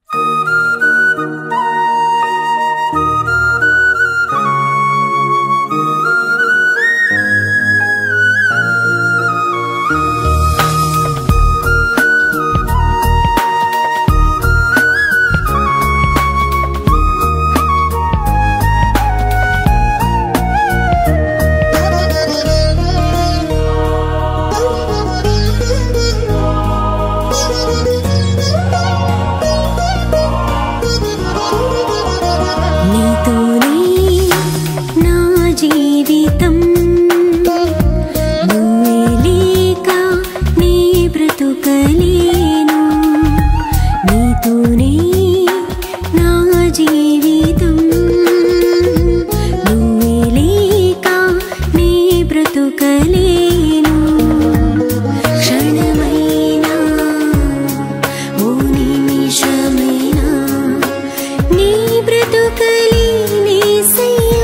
నీతోనే నా జీవితం నువ్వే లేక నీ బ్రతుకలేను నీతోనే నా జీవితం నువ్వే లేక నీ బ్రతుకలేను క్షణమైనా ఓ నిమిషమైనా నీ బ్రతుకలేనేసయ్యా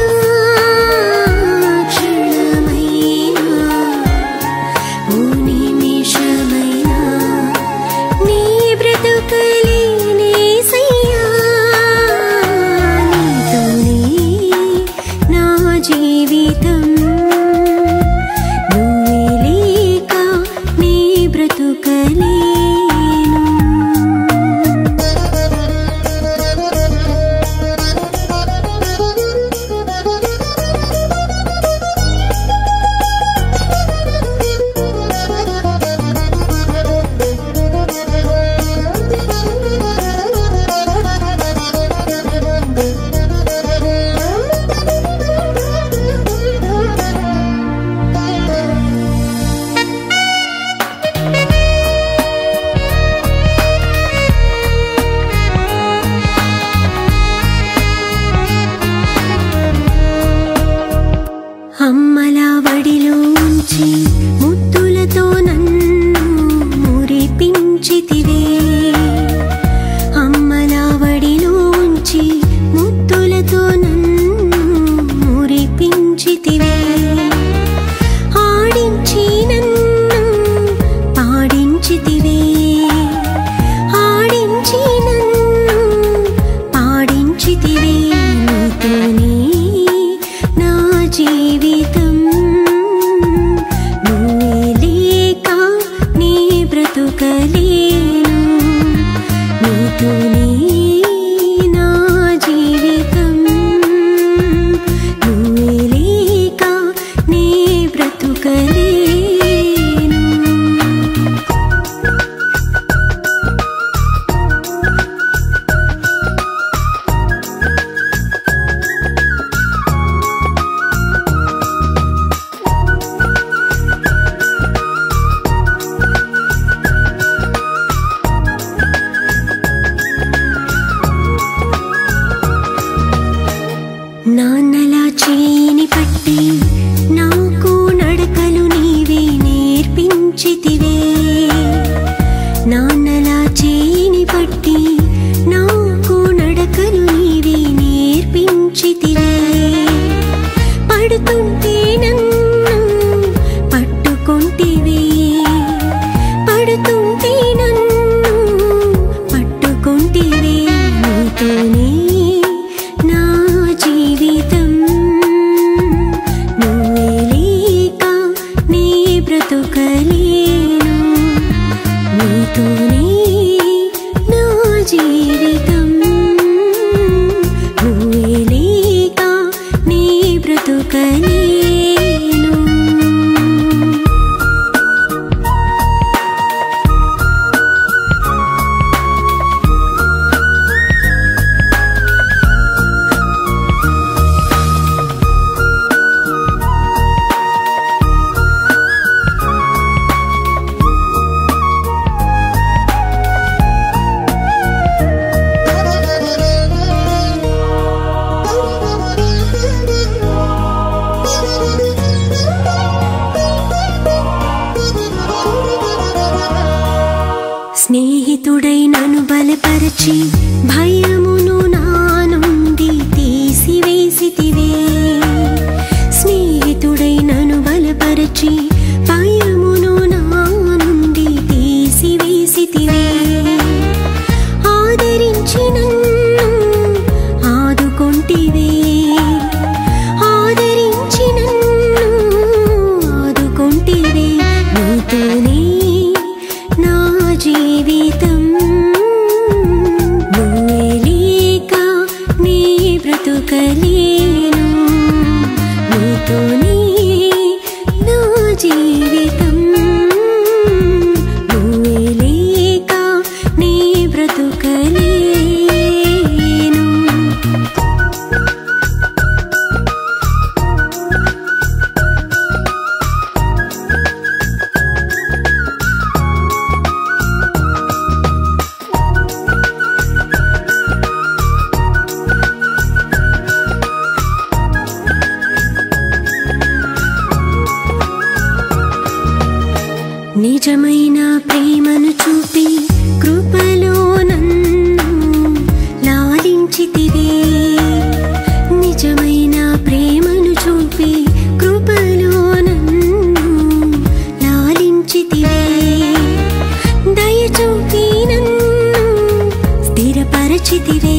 క్షణమైనా ఓ నిమిషమైనా నీ బ్రతుకలేనేసయ్యా నీతోనే నా జీవితం నువ్వే లేక నీ బ్రతుకలేను అమ్మల వడిలో ఉంచి ముద్దులతో నన్ను మురిపించితివే అమ్మల వడిలో ఉంచి ముద్దులతో నన్ను మురిపించితివే ఆడించి నన్ను పాడించితివే ఆడించి నన్ను పాడించితివే నీతోనే నా జీవితం నువ్వే లేక నీ బ్రతుకలేను నీతోనే నా జీవితం నువ్వే లేక నీ బ్రతుకలేను నాన్నలా చేని పట్టి నాకు నడకలు నీవే నేర్పించితివే నాన్నలా చేని పట్టి నాకు నడకలు నీవే నేర్పించితివే పడుతుంటే నన్ను పట్టుకొంటివే పడుతుంటే నన్ను పట్టుకొంటివే నీతోనే నా జీవితం నువ్వే లేక నీ బ్రతుకలేను నీతోనే నా జీవితం నువ్వే లేక నీ బ్రతుకలేను స్నేహితుడై నన్ను బలపరచి భయమును నా నుండి తీసివేసితివే స్నేహితుడై నన్ను బలపరచి భయమును నా నుండి తీసివేసితివే ఆదరించి నిజమైన ప్రేమను చూపి కృపలో నన్ను లాలించితివే నిజమైన ప్రేమను చూపి కృపలో నన్ను లాలించితివే దయ చూపి నన్ను స్థిరపరచితివే